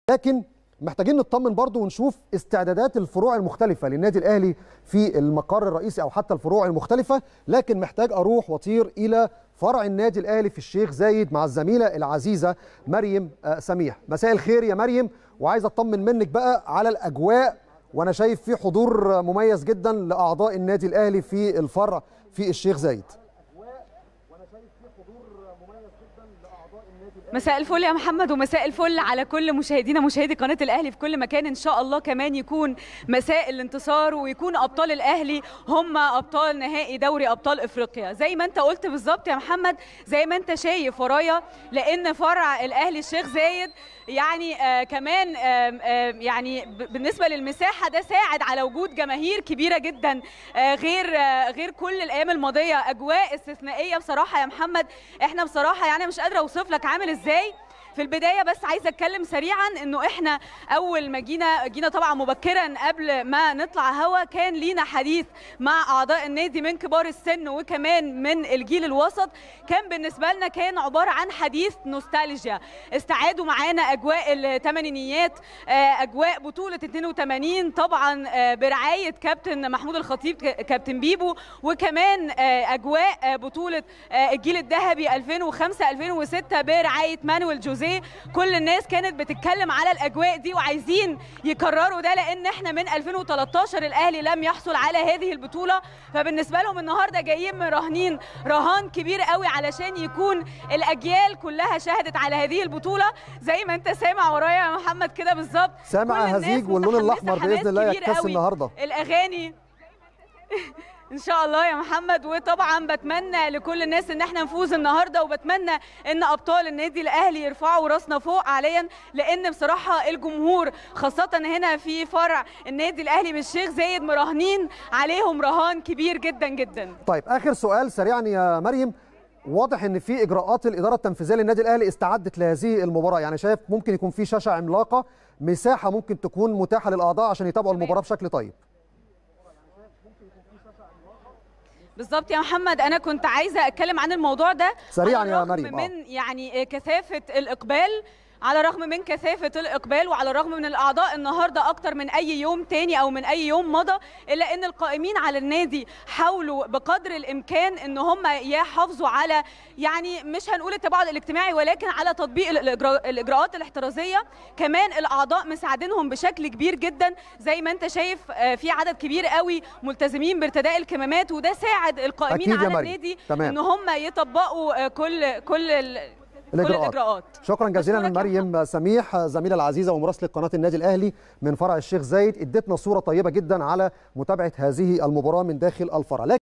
لكن محتاجين نطمن برضو ونشوف استعدادات الفروع المختلفة للنادي الأهلي في المقر الرئيسي أو حتى الفروع المختلفة لكن محتاج أروح وأطير إلى فرع النادي الأهلي في الشيخ زايد مع الزميلة العزيزة مريم سميح مساء الخير يا مريم وعايز أطمن منك بقى على الأجواء وأنا شايف في حضور مميز جدا لأعضاء النادي الأهلي في الفرع في الشيخ زايد مساء الفل يا محمد ومساء الفل على كل مشاهدينا مشاهدي قناه الاهلي في كل مكان ان شاء الله كمان يكون مساء الانتصار ويكون ابطال الاهلي هم ابطال نهائي دوري ابطال افريقيا زي ما انت قلت بالظبط يا محمد زي ما انت شايف ورايا لان فرع الاهلي الشيخ زايد يعني آه كمان آه آه يعني بالنسبه للمساحه ده ساعد على وجود جماهير كبيره جدا آه غير آه غير كل الايام الماضيه اجواء استثنائيه بصراحه يا محمد احنا بصراحه يعني مش قادره اوصف لك عامل ازاي في البدايه بس عايزه اتكلم سريعا انه احنا اول ما جينا جينا طبعا مبكرا قبل ما نطلع هوا كان لينا حديث مع اعضاء النادي من كبار السن وكمان من الجيل الوسط كان بالنسبه لنا كان عباره عن حديث نوستالجيا استعادوا معانا اجواء الثمانينيات اجواء بطوله 82 طبعا برعايه كابتن محمود الخطيب كابتن بيبو وكمان اجواء بطوله الجيل الذهبي 2005 2006 برعايه مانويل جوزيه كل الناس كانت بتتكلم على الاجواء دي وعايزين يكرروا ده لان احنا من 2013 الاهلي لم يحصل على هذه البطوله فبالنسبه لهم النهارده جايين مراهنين رهان كبير قوي علشان يكون الاجيال كلها شهدت على هذه البطوله زي ما انت سامع ورايا يا محمد كده بالظبط سامع هزيج واللون الاحمر باذن الله يكتسي النهارده الاغاني ان شاء الله يا محمد وطبعا بتمنى لكل الناس ان احنا نفوز النهارده وبتمنى ان ابطال النادي الاهلي يرفعوا راسنا فوق حاليا لان بصراحه الجمهور خاصه هنا في فرع النادي الاهلي بالشيخ زايد مراهنين عليهم رهان كبير جدا جدا طيب اخر سؤال سريعا يا مريم واضح ان في اجراءات الاداره التنفيذيه للنادي الاهلي استعدت لهذه المباراه يعني شايف ممكن يكون في شاشه عملاقه مساحه ممكن تكون متاحه للاعضاء عشان يتابعوا المباراه بشكل طيب بالظبط يا محمد انا كنت عايزه اتكلم عن الموضوع ده سريعا يا مريم من يعني كثافه الاقبال على الرغم من كثافة الإقبال وعلى الرغم من الأعضاء النهاردة أكتر من أي يوم تاني أو من أي يوم مضى إلا أن القائمين على النادي حاولوا بقدر الإمكان أن هم يحافظوا على يعني مش هنقول التباعد الاجتماعي ولكن على تطبيق الإجراءات الاحترازية كمان الأعضاء مساعدينهم بشكل كبير جدا زي ما أنت شايف في عدد كبير قوي ملتزمين بارتداء الكمامات وده ساعد القائمين على النادي أن هم يطبقوا كل كل الإجراءات. كل الإجراءات شكرا جزيلا لمريم سميح زميلة العزيزة ومراسلة قناة النادي الأهلي من فرع الشيخ زايد ادتنا صورة طيبة جدا على متابعة هذه المباراة من داخل الفرع